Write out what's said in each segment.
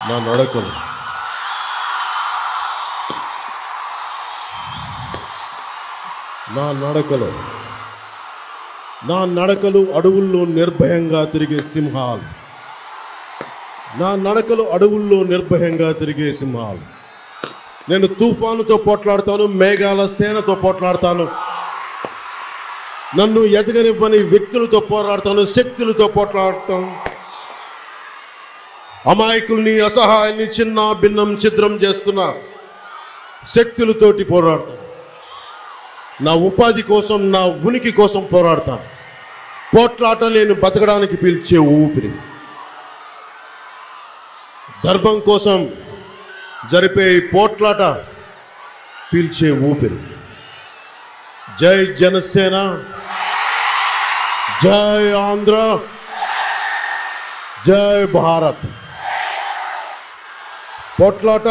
నా నడకలు నా నడకలు నా నడకలు అడవుల్లో నిర్భయంగా తిరిగే సింహాలు నా నడకలు అడవుల్లో నిర్భయంగా తిరిగే సింహాలు నేను తుఫానుతో పోట్లాడతాను మేఘాల సేనతో పోట్లాడతాను నన్ను ఎదగనివ్వని వ్యక్తులతో పోరాడతాను శక్తులతో పోట్లాడతాను అమాయకుల్ని అసహాయాన్ని చిన్న భిన్నం ఛిద్రం చేస్తున్న శక్తులతోటి పోరాడతాను నా ఉపాధి కోసం నా ఉనికి కోసం పోరాడతాను పోట్లాట నేను బతకడానికి పిలిచే ఊపిరి ధర్మం కోసం జరిపే ఈ పోట్లాట పీల్చే ఊపిరి జై జనసేన జై ఆంధ్ర జై భారత్ పోట్లాట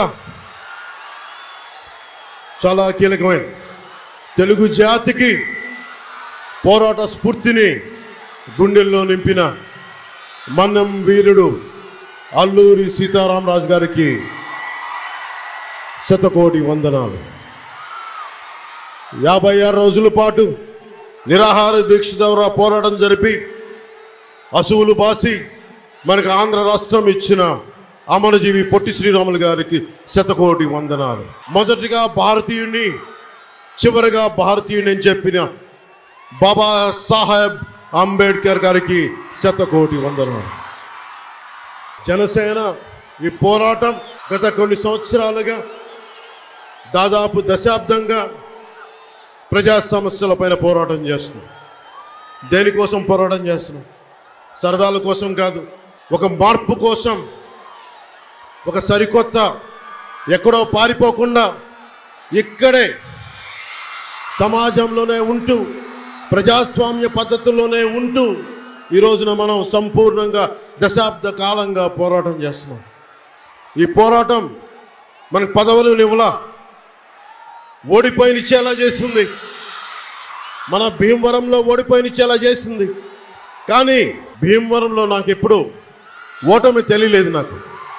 చాలా కీలకమైనది తెలుగు జాతికి పోరాట స్ఫూర్తిని గుండెల్లో నింపిన మన్నం వీరుడు అల్లూరి సీతారామరాజు గారికి శతకోటి వందనాలు యాభై ఆరు రోజుల పాటు నిరాహార దీక్ష ద్వారా పోరాటం జరిపి అసువులు బాసి మనకు ఆంధ్ర రాష్ట్రం ఇచ్చిన అమరజీవి పొట్టి శ్రీరాములు గారికి శతకోటి వందనాలు మొదటిగా భారతీయుణ్ణి చివరిగా భారతీయుని అని చెప్పిన బాబా సాహెబ్ అంబేద్కర్ గారికి శతకోటి వందనాలు జనసేన ఈ పోరాటం గత కొన్ని సంవత్సరాలుగా దాదాపు దశాబ్దంగా ప్రజా సమస్యలపైన పోరాటం చేస్తున్నాం దేనికోసం పోరాటం చేస్తున్నాం సరదాల కోసం కాదు ఒక మార్పు కోసం ఒక సరికొత్త ఎక్కడో పారిపోకుండా ఇక్కడే సమాజంలోనే ఉంటూ ప్రజాస్వామ్య పద్ధతుల్లోనే ఉంటూ ఈ రోజున మనం సంపూర్ణంగా దశాబ్ద కాలంగా పోరాటం చేస్తున్నాం ఈ పోరాటం మనకు పదవులు ఇవ్వలా ఓడిపోయినిచ్చేలా చేస్తుంది మన భీమవరంలో ఓడిపోయినిచ్చేలా చేసింది కానీ భీమవరంలో నాకు ఎప్పుడు ఓటమి తెలియలేదు నాకు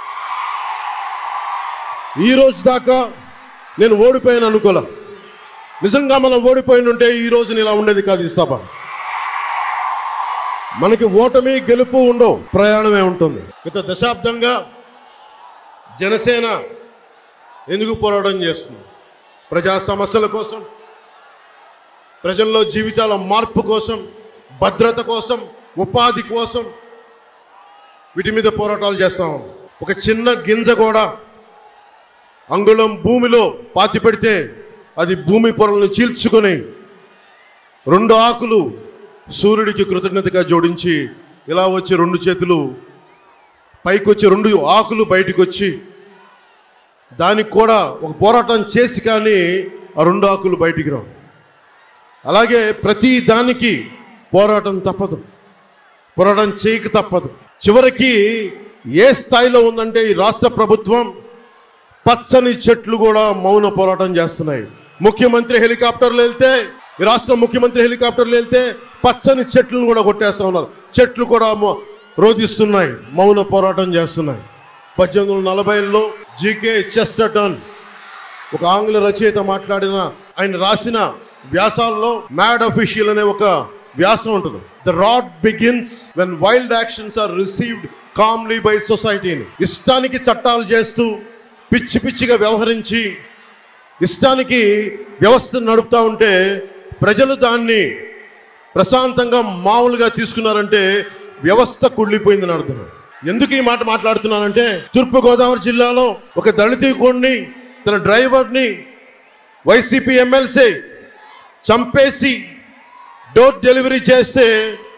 ఈ రోజు దాకా నేను ఓడిపోయాను అనుకోలే నిజంగా మనం ఓడిపోయిన ఉంటే ఈ రోజున ఇలా ఉండేది కాదు ఈ సభ మనకి ఓటమి గెలుపు ఉండవు ప్రయాణమే ఉంటుంది గత దశాబ్దంగా జనసేన ఎందుకు పోరాటం చేస్తుంది ప్రజా సమస్యల కోసం ప్రజల్లో జీవితాల మార్పు కోసం భద్రత కోసం ఉపాధి కోసం వీటి మీద పోరాటాలు చేస్తాం ఒక చిన్న గింజ కూడా అంగుళం భూమిలో పాతి పెడితే అది భూమి పొరలను చీల్చుకొని రెండు ఆకులు సూర్యుడికి కృతజ్ఞతగా జోడించి ఇలా వచ్చి రెండు చేతులు పైకి వచ్చి రెండు ఆకులు బయటికి వచ్చి దానికి కూడా ఒక పోరాటం చేసి కానీ ఆ రెండు ఆకులు బయటికి రావు అలాగే ప్రతి దానికి పోరాటం తప్పదు పోరాటం చేయక తప్పదు చివరికి ఏ స్థాయిలో ఉందంటే ఈ రాష్ట్ర ప్రభుత్వం పచ్చని చెట్లు కూడా మౌన పోరాటం చేస్తున్నాయి ముఖ్యమంత్రి హెలికాప్టర్లు వెళ్తే ఈ రాష్ట్ర ముఖ్యమంత్రి హెలికాప్టర్లు వెళ్తే పచ్చని చెట్లను కూడా కొట్టేస్తా ఉన్నారు చెట్లు కూడా మౌ- రోధిస్తున్నాయి మౌన పోరాటం చేస్తున్నాయి పద్దెనిమిది వందల నలభైలో జీకే చెస్టర్టన్ ఒక ఆంగ్ల రచయిత మాట్లాడిన ఆయన రాసిన వ్యాసాల్లో మ్యాడ్ అఫీషియల్ అనే ఒక వ్యాసం ఉంటుంది the rot begins when wild actions are received calmly by సొసైటీని ఇష్టానికి చట్టాలు చేస్తూ పిచ్చి పిచ్చిగా వ్యవహరించి ఇష్టానికి వ్యవస్థను నడుపుతా ఉంటే ప్రజలు దాన్ని ప్రశాంతంగా మామూలుగా తీసుకున్నారంటే వ్యవస్థ కుళ్ళిపోయిందని అర్థం ఎందుకు ఈ మాట మాట్లాడుతున్నానంటే తూర్పుగోదావరి జిల్లాలో ఒక దళితీకుడిని తన డ్రైవర్ని వైసీపీ ఎమ్మెల్సీ చంపేసి డోర్ డెలివరీ చేస్తే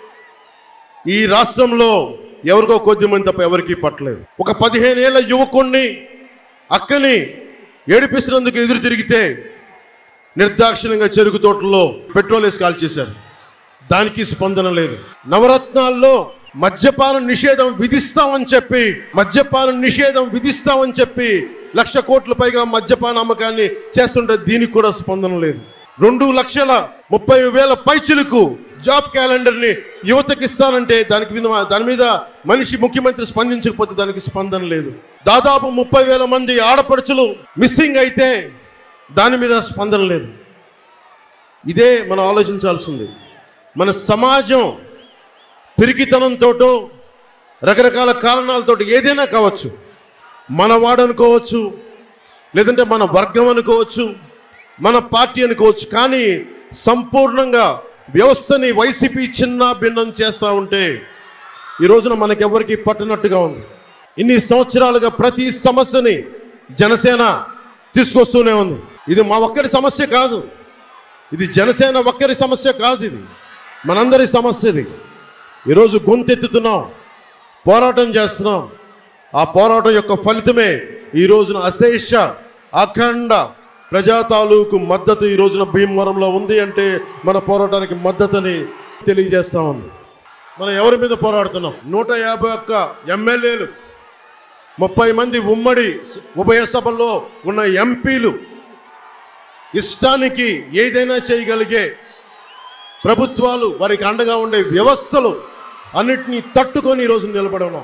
ఈ రాష్ట్రంలో ఎవరికో కొద్ది మంది తప్ప ఎవరికీ పట్టలేదు ఒక పదిహేను ఏళ్ళ యువకుణ్ణి అక్కని ఏడిపిస్తున్నందుకు ఎదురు తిరిగితే నిర్దాక్షిణ్యంగా చెరుకు తోటల్లో పెట్రోల్ వేసి కాల్చేశారు దానికి స్పందన లేదు నవరత్నాల్లో మద్యపాన నిషేధం విధిస్తామని చెప్పి మద్యపాన నిషేధం విధిస్తామని చెప్పి లక్ష కోట్ల పైగా మద్యపాన అమ్మకాన్ని చేస్తుంటే దీనికి కూడా స్పందన లేదు రెండు లక్షల ముప్పై వేల పైచులకు జాబ్ క్యాలెండర్ని యువతకి ఇస్తానంటే దానికి మీద దాని మీద మనిషి ముఖ్యమంత్రి స్పందించకపోతే దానికి స్పందన లేదు దాదాపు ముప్పై వేల మంది ఆడపడుచులు మిస్సింగ్ అయితే దాని మీద స్పందన లేదు ఇదే మనం ఆలోచించాల్సింది మన సమాజం పిరికితనంతో రకరకాల కారణాలతో ఏదైనా కావచ్చు మన వాడు అనుకోవచ్చు లేదంటే మన వర్గం అనుకోవచ్చు మన పార్టీ అనుకోవచ్చు కానీ సంపూర్ణంగా వ్యవస్థని వైసీపీ చిన్న భిన్నం చేస్తూ ఉంటే ఈ రోజున మనకెవరికి పట్టినట్టుగా ఉంది ఇన్ని సంవత్సరాలుగా ప్రతి సమస్యని జనసేన తీసుకొస్తూనే ఉంది ఇది మా ఒక్కరి సమస్య కాదు ఇది జనసేన ఒక్కరి సమస్య కాదు ఇది మనందరి సమస్య ఇది ఈరోజు గొంతెత్తుతున్నాం పోరాటం చేస్తున్నాం ఆ పోరాటం యొక్క ఫలితమే ఈ రోజున అశేష అఖండ ప్రజా తాలూకు మద్దతు ఈ రోజున భీమవరంలో ఉంది అంటే మన పోరాటానికి మద్దతుని తెలియజేస్తా ఉంది మనం ఎవరి మీద పోరాడుతున్నాం నూట యాభై ఒక్క ఎమ్మెల్యేలు ముప్పై మంది ఉమ్మడి ఉభయ సభల్లో ఉన్న ఎంపీలు ఇష్టానికి ఏదైనా చేయగలిగే ప్రభుత్వాలు వారికి అండగా ఉండే వ్యవస్థలు అన్నిటినీ తట్టుకొని ఈరోజు నిలబడి ఉన్నాం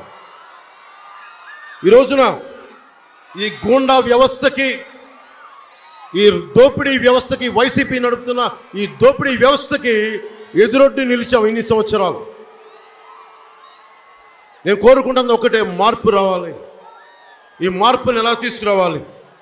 ఈ రోజున ఈ గూండా వ్యవస్థకి ఈ దోపిడీ వ్యవస్థకి వైసీపీ నడుపుతున్న ఈ దోపిడీ వ్యవస్థకి ఎదురొడ్డి నిలిచాం ఇన్ని సంవత్సరాలు నేను కోరుకుంటున్నది ఒకటే మార్పు రావాలి ఈ మార్పుని ఎలా తీసుకురావాలి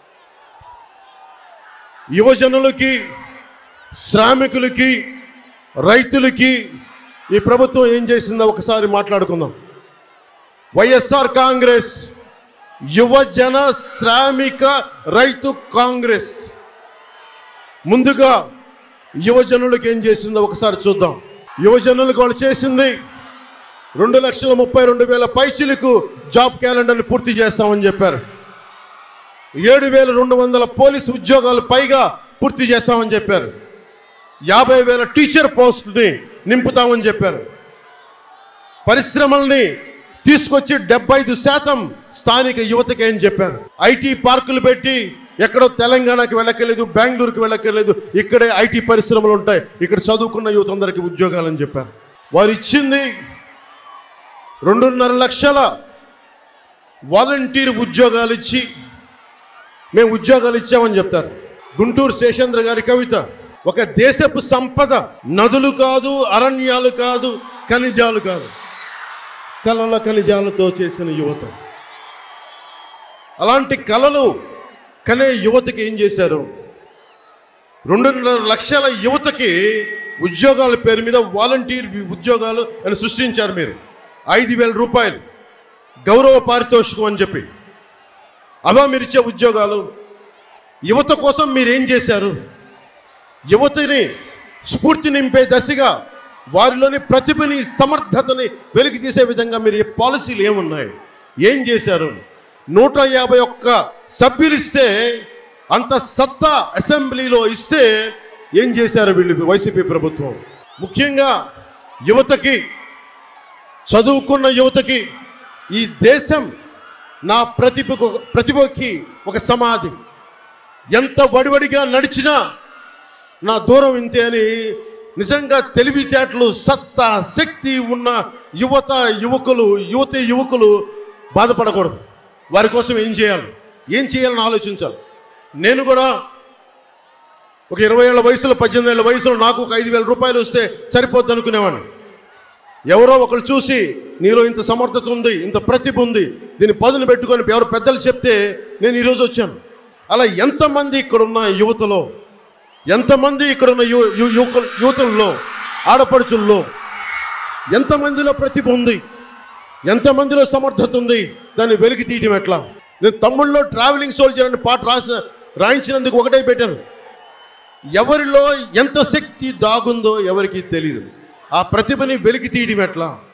యువజనులకి శ్రామికులకి రైతులకి ఈ ప్రభుత్వం ఏం చేసిందో ఒకసారి మాట్లాడుకుందాం వైఎస్ఆర్ కాంగ్రెస్ యువజన శ్రామిక రైతు కాంగ్రెస్ ముందుగా యువజనులకు ఏం చేసిందో ఒకసారి చూద్దాం యువజనులకు వాళ్ళు చేసింది రెండు లక్షల ముప్పై రెండు వేల పైచిలకు జాబ్ క్యాలెండర్ని పూర్తి చేస్తామని చెప్పారు ఏడు వేల రెండు వందల పోలీసు ఉద్యోగాలు పైగా పూర్తి చేస్తామని చెప్పారు యాభై వేల టీచర్ పోస్టుని నింపుతామని చెప్పారు పరిశ్రమల్ని తీసుకొచ్చి డెబ్బై ఐదు శాతం స్థానిక యువతకి అని చెప్పారు ఐటీ పార్కులు పెట్టి ఎక్కడో తెలంగాణకి వెళ్ళక్కర్లేదు బెంగళూరుకి వెళ్ళక్కర్లేదు ఇక్కడే ఐటీ పరిశ్రమలు ఉంటాయి ఇక్కడ చదువుకున్న యువత అందరికీ ఉద్యోగాలని చెప్పారు వారు ఇచ్చింది రెండున్నర లక్షల వాలంటీర్ ఉద్యోగాలు ఇచ్చి మేము ఉద్యోగాలు ఇచ్చామని చెప్తారు గుంటూరు శేషేంద్ర గారి కవిత ఒక దేశపు సంపద నదులు కాదు అరణ్యాలు కాదు ఖనిజాలు కాదు కలల ఖనిజాలతో చేసిన యువత అలాంటి కళలు కనే యువతకి ఏం చేశారు రెండున్నర లక్షల యువతకి ఉద్యోగాల పేరు మీద వాలంటీర్ ఉద్యోగాలు అని సృష్టించారు మీరు ఐదు వేల రూపాయలు గౌరవ పారితోషికం అని చెప్పి అవా మీరు ఇచ్చే ఉద్యోగాలు యువత కోసం మీరు ఏం చేశారు యువతని స్ఫూర్తి నింపే దశగా వారిలోని ప్రతిభని సమర్థతని వెలికి తీసే విధంగా మీరు ఏ పాలసీలు ఏమున్నాయి ఏం చేశారు నూట యాభై ఒక్క సభ్యులు ఇస్తే అంత సత్తా అసెంబ్లీలో ఇస్తే ఏం చేశారు వీళ్ళు వైసీపీ ప్రభుత్వం ముఖ్యంగా యువతకి చదువుకున్న యువతకి ఈ దేశం నా ప్రతిభకు ప్రతిభకి ఒక సమాధి ఎంత వడివడిగా నడిచినా నా దూరం ఇంతే అని నిజంగా తెలివితేటలు సత్తా శక్తి ఉన్న యువత యువకులు యువతి యువకులు బాధపడకూడదు వారి కోసం ఏం చేయాలి ఏం చేయాలని ఆలోచించాలి నేను కూడా ఒక ఇరవై ఏళ్ళ వయసులో పద్దెనిమిది ఏళ్ళ వయసులో నాకు ఒక ఐదు వేల రూపాయలు వస్తే సరిపోద్ది అనుకునేవాడిని ఎవరో ఒకరు చూసి నీలో ఇంత సమర్థత ఉంది ఇంత ప్రతిభ ఉంది దీన్ని పదును పెట్టుకొని ఎవరు పెద్దలు చెప్తే నేను ఈరోజు వచ్చాను అలా ఎంతమంది ఇక్కడున్న యువతలో ఎంతమంది ఇక్కడున్న యు యు- యువకులు యువతుల్లో ఆడపడుచుల్లో ఎంతమందిలో ప్రతిభ ఉంది ఎంతమందిలో సమర్థత ఉంది దాన్ని వెలికి తీయటం ఎట్లా నేను తమ్ముళ్ళలో ట్రావెలింగ్ సోల్జర్ అని పాట రాసిన రాయించినందుకు ఒకటే పెట్టాను ఎవరిలో ఎంత శక్తి దాగుందో ఎవరికి తెలియదు ఆ ప్రతిభని వెలికి తీయడం ఎట్లా